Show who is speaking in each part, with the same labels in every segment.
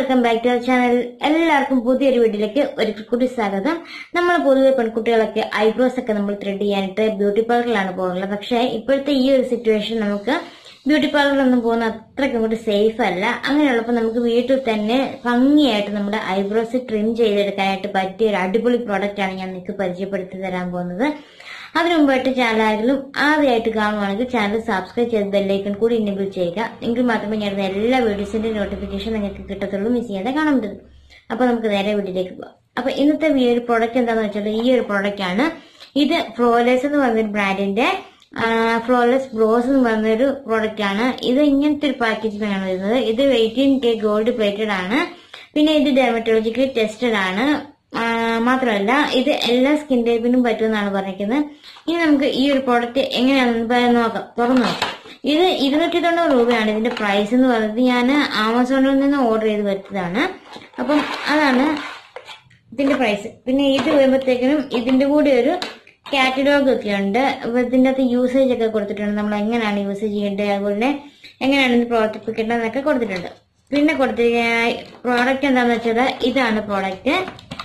Speaker 1: welcome back to channel എല്ലാവർക്കും പുതിയൊരു വീഡിയോയിലേക്ക് ഒരിക്കൽ കൂടി സ്വാഗതം നമ്മൾ പൊതുവെ പെൺകുട്ടികളൊക്കെ ഐബ്രോസ് ഒക്കെ നമ്മൾ ത്രെഡ് ചെയ്യാനായിട്ട് ബ്യൂട്ടി പാർലറിലാണ് പോകാറുള്ളത് പക്ഷേ ഇപ്പോഴത്തെ ഈ ഒരു സിറ്റുവേഷൻ നമുക്ക് ബ്യൂട്ടി പാർലറിലൊന്നും പോകുന്ന അത്രയ്ക്കും കൂടി സേഫ് അല്ല അങ്ങനെയുള്ളപ്പോൾ നമുക്ക് വീട്ടിൽ തന്നെ ഭംഗിയായിട്ട് നമ്മുടെ ഐബ്രോസ് ട്രിം ചെയ്തെടുക്കാനായിട്ട് പറ്റിയ ഒരു അടിപൊളി പ്രോഡക്റ്റ് ആണ് ഞാൻ നിങ്ങൾക്ക് പരിചയപ്പെടുത്തി തരാൻ പോകുന്നത് അതിനു മുമ്പായിട്ട് ചാനൽ ആരെങ്കിലും ആദ്യമായിട്ട് കാണുവാണെങ്കിൽ ചാനൽ സബ്സ്ക്രൈബ് ചെയ്ത് ബെല്ലൈക്കൺ കൂടി ഇനേബിൾ ചെയ്യുക എങ്കിൽ മാത്രമേ ഞാൻ എല്ലാ വീഡിയോസിന്റെ നോട്ടിഫിക്കേഷൻ നിങ്ങൾക്ക് കിട്ടത്തുള്ളൂ മിസ് ചെയ്യാതെ കാണാൻ പറ്റും അപ്പൊ നമുക്ക് നേരെ വീഡിയോയിലേക്ക് പോകാം അപ്പൊ ഇന്നത്തെ ഈ ഒരു പ്രോഡക്റ്റ് എന്താന്ന് വെച്ചാൽ ഈ ഒരു പ്രോഡക്റ്റ് ആണ് ഇത് ഫ്ലോലെസ് എന്ന് പറഞ്ഞൊരു ബ്രാൻഡിന്റെ ഫ്ലോലെസ് ബ്രോസ് എന്ന് പറഞ്ഞൊരു പ്രോഡക്റ്റ് ആണ് ഇത് ഇങ്ങനത്തെ ഒരു പാക്കേജിലാണ് വരുന്നത് ഇത് എയ്റ്റീൻ കെ ഗോൾഡ് പ്ലേറ്റഡ് ആണ് പിന്നെ ഇത് ഡെർമറ്റോളജിക്കലി ടെസ്റ്റഡ് ആണ് ആ, മാത്രമല്ല ഇത് എല്ലാ സ്കിൻ ടൈപ്പിനും പറ്റുമെന്നാണ് പറഞ്ഞിരിക്കുന്നത് ഇനി നമുക്ക് ഈ ഒരു പ്രോഡക്റ്റ് എങ്ങനെയാണെന്ന് പറയാൻ നോക്കാം തുറന്നു നോക്കാം ഇത് ഇരുന്നൂറ്റി തൊണ്ണൂറ് രൂപയാണ് ഇതിന്റെ പ്രൈസ് എന്ന് പറയുന്നത് ഞാൻ ആമസോണിൽ നിന്ന് ഓർഡർ ചെയ്ത് വരുന്നതാണ് അപ്പം അതാണ് ഇതിന്റെ പ്രൈസ് പിന്നെ ഇത് വരുമ്പോഴത്തേക്കിനും ഇതിന്റെ കൂടെ ഒരു കാറ്റലോഗ് ഒക്കെ ഉണ്ട് അപ്പൊ ഇതിന്റെ അകത്ത് യൂസേജ് ഒക്കെ കൊടുത്തിട്ടുണ്ട് നമ്മൾ എങ്ങനെയാണ് യൂസ് ചെയ്യേണ്ടത് അതുപോലെ എങ്ങനെയാണ് ഇത് പ്രവർത്തിപ്പിക്കേണ്ടതെന്നൊക്കെ കൊടുത്തിട്ടുണ്ട് പിന്നെ കൊടുത്തിരിക്കുന്ന പ്രോഡക്റ്റ് എന്താണെന്ന് വെച്ചാൽ ഇതാണ് പ്രോഡക്റ്റ്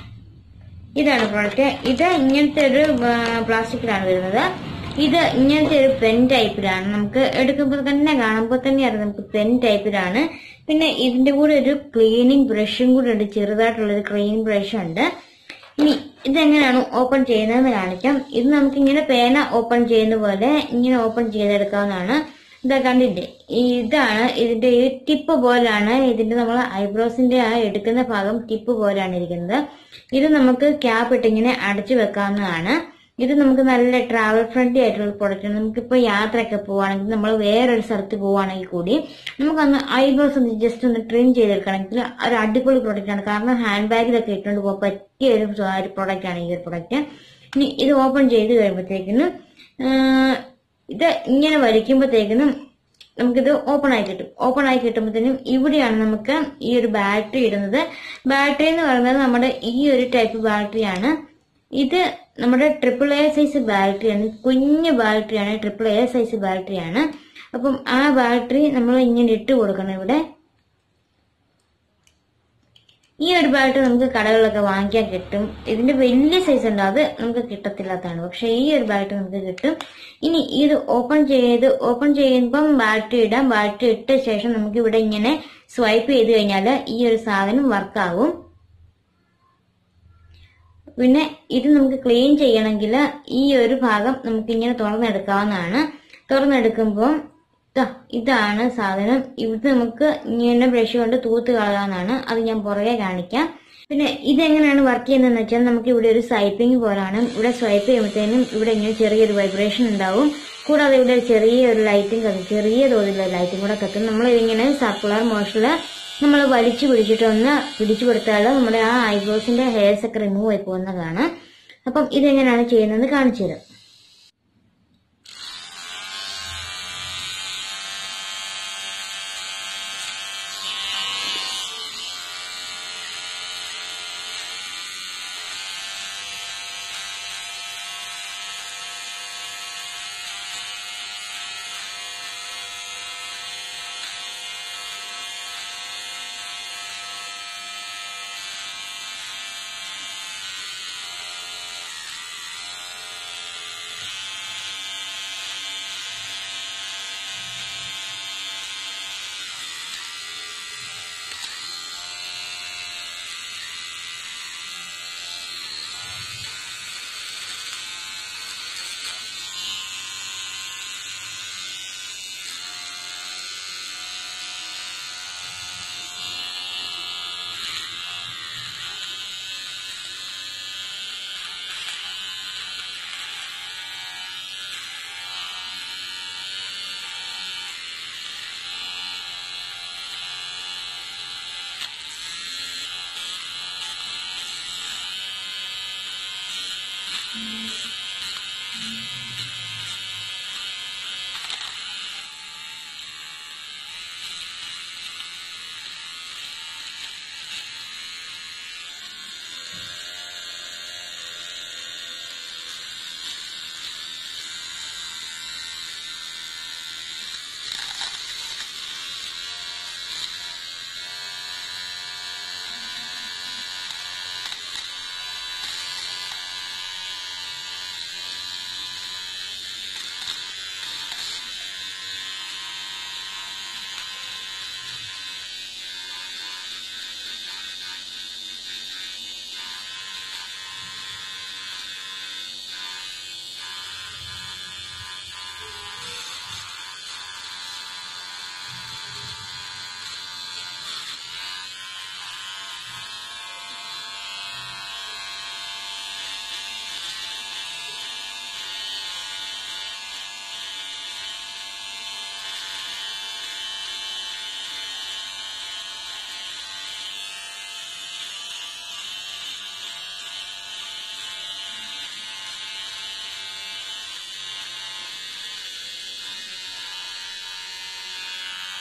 Speaker 1: ഇതാണ് പ്രോഡക്റ്റ് ഇത് ഇങ്ങനത്തെ ഒരു പ്ലാസ്റ്റിക്കിലാണ് വരുന്നത് ഇത് ഇങ്ങനത്തെ ഒരു പെൻ ടൈപ്പിലാണ് നമുക്ക് എടുക്കുമ്പോൾ തന്നെ കാണുമ്പോൾ തന്നെ അറിയാം നമുക്ക് പെൻ ടൈപ്പിലാണ് പിന്നെ ഇതിന്റെ കൂടെ ഒരു ക്ലീനിങ് ബ്രഷും കൂടെ ഉണ്ട് ചെറുതായിട്ടുള്ള ഒരു ക്ലീനിങ് ബ്രഷ് ഉണ്ട് ഇനി ഇതെങ്ങനെയാണ് ഓപ്പൺ ചെയ്യുന്നതെന്ന് കാണിക്കാം ഇത് നമുക്ക് ഇങ്ങനെ പേന ഓപ്പൺ ചെയ്യുന്ന പോലെ ഇങ്ങനെ ഓപ്പൺ ചെയ്തെടുക്കാവുന്നതാണ് ഇതാ കണ്ടില്ലേ ഇതാണ് ഇതിന്റെ ഈ ടിപ്പ് പോലാണ് ഇതിന്റെ നമ്മൾ ഐബ്രോസിന്റെ ആ എടുക്കുന്ന ഭാഗം ടിപ്പ് പോലാണ് ഇരിക്കുന്നത് ഇത് നമുക്ക് ക്യാപ്പ് ഇട്ട് ഇങ്ങനെ അടച്ചു വെക്കാവുന്നതാണ് ഇത് നമുക്ക് നല്ല ട്രാവൽ ഫ്രണ്ട്ലി ആയിട്ടുള്ള പ്രൊഡക്റ്റ് ആണ് നമുക്കിപ്പോ യാത്രയൊക്കെ പോവാണെങ്കിൽ നമ്മൾ വേറൊരു സ്ഥലത്ത് പോവാണെങ്കിൽ കൂടി നമുക്കൊന്ന് ഐബ്രോസ് ഒന്ന് ജസ്റ്റ് ഒന്ന് ട്രിം ചെയ്തെടുക്കണമെങ്കിൽ ഒരു അടിപൊളി പ്രൊഡക്റ്റ് ആണ് കാരണം ഹാൻഡ് ബാഗിലൊക്കെ ഇട്ടുകൊണ്ട് പോകാൻ പറ്റിയ ഒരു പ്രൊഡക്റ്റ് ആണ് ഈ ഒരു പ്രൊഡക്റ്റ് ഇനി ഇത് ഓപ്പൺ ചെയ്ത് കഴിയുമ്പോഴത്തേക്കിനും ഇത് ഇങ്ങനെ വലിക്കുമ്പോഴത്തേക്കിനും നമുക്കിത് ഓപ്പൺ ആയി കിട്ടും ഓപ്പൺ ആയി കിട്ടുമ്പോഴത്തേനും ഇവിടെയാണ് നമുക്ക് ഈ ഒരു ബാറ്ററി ഇടുന്നത് ബാറ്ററി എന്ന് പറയുന്നത് നമ്മുടെ ഈ ഒരു ടൈപ്പ് ബാറ്ററിയാണ് ഇത് നമ്മുടെ ട്രിപ്പിൾ എ സൈസ് ബാറ്ററിയാണ് കുഞ്ഞു ബാറ്ററിയാണ് ട്രിപ്പിൾ എ സൈസ് ബാറ്ററിയാണ് അപ്പം ആ ബാറ്ററി നമ്മൾ ഇങ്ങനെ ഇട്ട് കൊടുക്കണം ഇവിടെ ഈ ഒരു ബാറ്ററി നമുക്ക് കടകളിലൊക്കെ വാങ്ങിക്കാൻ കിട്ടും ഇതിന്റെ വലിയ സൈസ് ഉണ്ട് അത് നമുക്ക് കിട്ടത്തില്ലാത്തതാണ് പക്ഷെ ഈ ഒരു ബാറ്ററി നമുക്ക് കിട്ടും ഇനി ഇത് ഓപ്പൺ ചെയ്ത് ഓപ്പൺ ചെയ്യുമ്പം ബാറ്ററി ഇടാം ബാറ്ററി ഇട്ട ശേഷം നമുക്ക് ഇവിടെ ഇങ്ങനെ സ്വൈപ്പ് ചെയ്ത് കഴിഞ്ഞാൽ ഈ ഒരു സാധനം വർക്കാകും പിന്നെ ഇത് നമുക്ക് ക്ലീൻ ചെയ്യണമെങ്കിൽ ഈ ഒരു ഭാഗം നമുക്ക് ഇങ്ങനെ തുറന്നെടുക്കാവുന്നതാണ് തുറന്നെടുക്കുമ്പോൾ ദാ ഇതാണ് സാധനം ഇത് നമുക്ക് ഇങ്ങനെ ബ്രഷ് കൊണ്ട് തൂത്ത് കളയാവുന്നതാണ് അത് ഞാൻ പുറകെ കാണിക്കാം പിന്നെ ഇതെങ്ങനെയാണ് വർക്ക് ചെയ്യുന്നതെന്ന് വെച്ചാൽ നമുക്ക് ഇവിടെ ഒരു സ്വൈപ്പിംഗ് പോലാണ് ഇവിടെ സ്വൈപ്പ് ചെയ്യുമ്പോഴത്തേനും ഇവിടെ ഇങ്ങനെ ചെറിയൊരു വൈബ്രേഷൻ ഉണ്ടാവും കൂടാതെ ഇവിടെ ഒരു ചെറിയൊരു ലൈറ്റും കത്തും ചെറിയ തോതിലുള്ള ലൈറ്റും കൂടെ കത്തും നമ്മൾ ഇതിങ്ങനെ സർക്കുലർ മോഷനിൽ നമ്മൾ വലിച്ചു പിടിച്ചിട്ട് ഒന്ന് പിടിച്ചു കൊടുത്താൽ നമ്മുടെ ആ ഐബ്രോസിന്റെ ഹെയർസ് ഒക്കെ റിമൂവ് ആയി പോകുന്നതാണ് അപ്പം ഇതെങ്ങനെയാണ് ചെയ്യുന്നത് കാണിച്ചു തരാം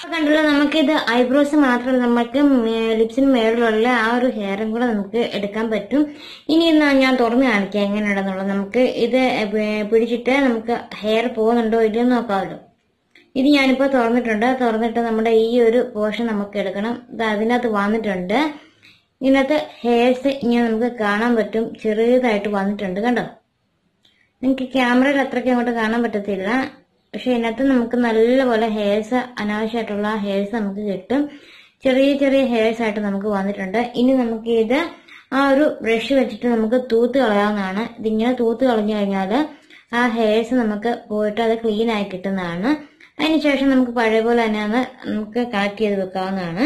Speaker 1: കണ്ടല്ലോ നമുക്കിത് ഐബ്രോസ് മാത്രമല്ല നമുക്ക് ലിപ്സിന് മേളിലുള്ള ആ ഒരു ഹെയറും കൂടെ നമുക്ക് എടുക്കാൻ പറ്റും ഇനി എന്നാ ഞാൻ തുറന്ന് കാണിക്കാം എങ്ങനെയുണ്ടെന്നുള്ളത് നമുക്ക് ഇത് പി- പിടിച്ചിട്ട് നമുക്ക് ഹെയർ പോകുന്നുണ്ടോ ഇല്ലയോ എന്ന് നോക്കാമല്ലോ ഇത് ഞാനിപ്പോ തുറന്നിട്ടുണ്ട് തുറന്നിട്ട് നമ്മുടെ ഈ ഒരു പോർഷൻ നമുക്ക് എടുക്കണം ഇത് അതിനകത്ത് വന്നിട്ടുണ്ട് ഇതിനകത്ത് ഹെയർസ് ഇങ്ങനെ നമുക്ക് കാണാൻ പറ്റും ചെറിയതായിട്ട് വന്നിട്ടുണ്ട് കണ്ടോ നിങ്ങൾക്ക് ക്യാമറയിൽ അത്രയ്ക്ക് അങ്ങോട്ട് കാണാൻ പറ്റത്തില്ല പക്ഷെ ഇതിനകത്ത് നമുക്ക് നല്ലപോലെ ഹെയർസ് അനാവശ്യമായിട്ടുള്ള ഹെയർസ് നമുക്ക് കിട്ടും ചെറിയ ചെറിയ ഹെയർസ് ആയിട്ട് നമുക്ക് വന്നിട്ടുണ്ട് ഇനി നമുക്ക് ഇത് ആ ഒരു ബ്രഷ് വെച്ചിട്ട് നമുക്ക് തൂത്ത് കളയാവുന്നതാണ് ഇതിങ്ങനെ തൂത്ത് കളഞ്ഞു കഴിഞ്ഞാൽ ആ ഹെയർസ് നമുക്ക് പോയിട്ട് അത് ക്ലീൻ ആയി കിട്ടുന്നതാണ് അതിനുശേഷം നമുക്ക് പഴയ പോലെ തന്നെ അത് നമുക്ക് കണക്ട് ചെയ്ത് വെക്കാവുന്നതാണ്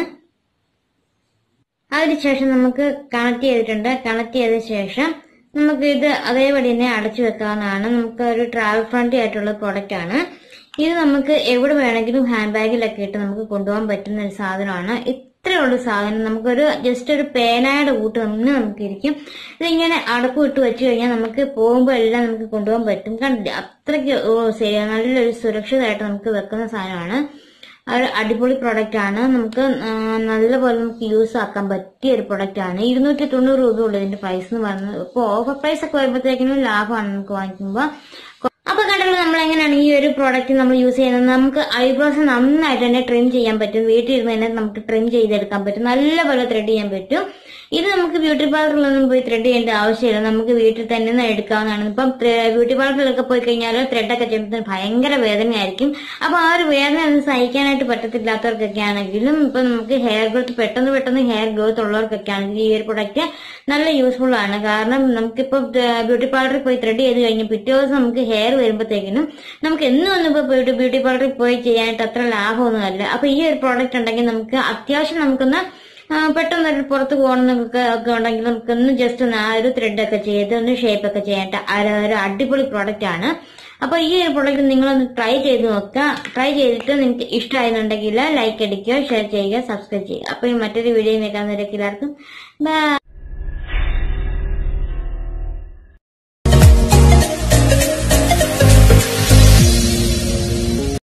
Speaker 1: അതിനുശേഷം നമുക്ക് കണക്ട് ചെയ്തിട്ടുണ്ട് കണക്ട് ചെയ്ത ശേഷം നമുക്ക് ഇത് അതേപടി തന്നെ അടച്ചു വെക്കാവുന്നതാണ് നമുക്ക് ഒരു ട്രാവൽ ഫ്രണ്ട്ലി ആയിട്ടുള്ള പ്രോഡക്റ്റ് ആണ് ഇത് നമുക്ക് എവിടെ വേണമെങ്കിലും ഹാൻഡ് ബാഗിലൊക്കെ ഇട്ട് നമുക്ക് കൊണ്ടുപോകാൻ പറ്റുന്ന ഒരു സാധനമാണ് ഇത്രയുള്ള സാധനം നമുക്കൊരു ജസ്റ്റ് ഒരു പേനായുടെ കൂട്ട് തന്നെ നമുക്ക് ഇരിക്കും ഇതിങ്ങനെ അടപ്പ് ഇട്ട് വെച്ച് കഴിഞ്ഞാൽ നമുക്ക് പോകുമ്പോൾ എല്ലാം നമുക്ക് കൊണ്ടുപോകാൻ പറ്റും കണ്ടില്ല അത്രയ്ക്ക് ഓ, ശരി, നല്ലൊരു സുരക്ഷിതമായിട്ട് നമുക്ക് വെക്കുന്ന സാധനമാണ് ഒരു അടിപൊളി പ്രൊഡക്റ്റ് ആണ് നമുക്ക് ആ, നല്ലപോലെ നമുക്ക് യൂസ് ആക്കാൻ പറ്റിയ ഒരു പ്രൊഡക്റ്റ് ആണ് ഇരുന്നൂറ്റി തൊണ്ണൂറ് രൂപ ഉള്ളൂ ഇതിന്റെ പ്രൈസ് എന്ന് പറയുന്നത് ഇപ്പോൾ ഓഫർ പ്രൈസ് ഒക്കെ വരുമ്പോഴത്തേക്കിനും ലാഭമാണ് നമുക്ക് വാങ്ങിക്കുമ്പോൾ അപ്പൊ കണ്ടല്ലോ നമ്മൾ എങ്ങനെയാണ് ഈ ഒരു പ്രോഡക്റ്റ് നമ്മൾ യൂസ് ചെയ്യുന്നത് നമുക്ക് ഐബ്രോസ് നന്നായിട്ട് തന്നെ ട്രിം ചെയ്യാൻ പറ്റും വീട്ടിൽ ഇരുന്ന് തന്നെ നമുക്ക് ട്രിം ചെയ്തെടുക്കാൻ പറ്റും നല്ലപോലെ ത്രെഡ് ചെയ്യാൻ പറ്റും ഇത് നമുക്ക് ബ്യൂട്ടി പാർലറിലൊന്നും പോയി ത്രെഡ് ചെയ്യേണ്ട ആവശ്യമില്ല നമുക്ക് വീട്ടിൽ തന്നെ നിന്ന് എടുക്കാവുന്നതാണ് ഇപ്പം ബ്യൂട്ടി പാർലറിലൊക്കെ പോയി കഴിഞ്ഞാൽ ത്രെഡൊക്കെ ചെയ്യുമ്പോൾ ഭയങ്കര വേദനയായിരിക്കും അപ്പൊ ആ ഒരു വേദന ഒന്ന് സഹിക്കാനായിട്ട് പറ്റത്തില്ലാത്തവർക്കൊക്കെ ആണെങ്കിലും ഇപ്പൊ നമുക്ക് ഹെയർ ഗ്രോത്ത് പെട്ടെന്ന് പെട്ടെന്ന് ഹെയർ ഗ്രോത്ത് ഉള്ളവർക്കൊക്കെ ആണെങ്കിൽ ഈ ഒരു പ്രൊഡക്റ്റ് നല്ല യൂസ്ഫുൾ ആണ് കാരണം നമുക്കിപ്പോ ബ്യൂട്ടി പാർലറിൽ പോയി ത്രെഡ് ചെയ്ത് കഴിഞ്ഞ് പിറ്റേ ദിവസം നമുക്ക് ഹെയർ വരുമ്പോഴത്തേക്കിനും നമുക്ക് എന്നും ഒന്നും ഇപ്പൊ ബ്യൂട്ടി ബ്യൂട്ടി പാർലറിൽ പോയി ചെയ്യാനായിട്ട് അത്ര ലാഭമൊന്നുമല്ല അപ്പൊ ഈ ഒരു പ്രോഡക്റ്റ് ഉണ്ടെങ്കിൽ നമുക്ക് അത്യാവശ്യം നമുക്കൊന്ന് ആ, പെട്ടെന്ന് ഒരു പുറത്ത് പോകണമെന്നൊക്കെ ഒക്കെ ഉണ്ടെങ്കിൽ നമുക്കൊന്ന് ജസ്റ്റ് ഒന്ന് ആ ഒരു ത്രെഡ് ഒക്കെ ചെയ്ത് ഒന്ന് ഷേപ്പ് ഒക്കെ ചെയ്യാനായിട്ട് ആ ഒരു- ഒരു അടിപൊളി പ്രോഡക്റ്റ് ആണ് അപ്പൊ ഈ ഒരു പ്രോഡക്റ്റ് നിങ്ങളൊന്ന് ട്രൈ ചെയ്ത് നോക്കുക ട്രൈ ചെയ്തിട്ട് നിങ്ങൾക്ക് ഇഷ്ടമായെന്നുണ്ടെങ്കിൽ ലൈക്ക് അടിക്കുക ഷെയർ ചെയ്യുക സബ്സ്ക്രൈബ് ചെയ്യുക അപ്പൊ ഈ മറ്റൊരു വീഡിയോ കാണുന്നവരൊക്കെ എല്ലാവർക്കും ബൈ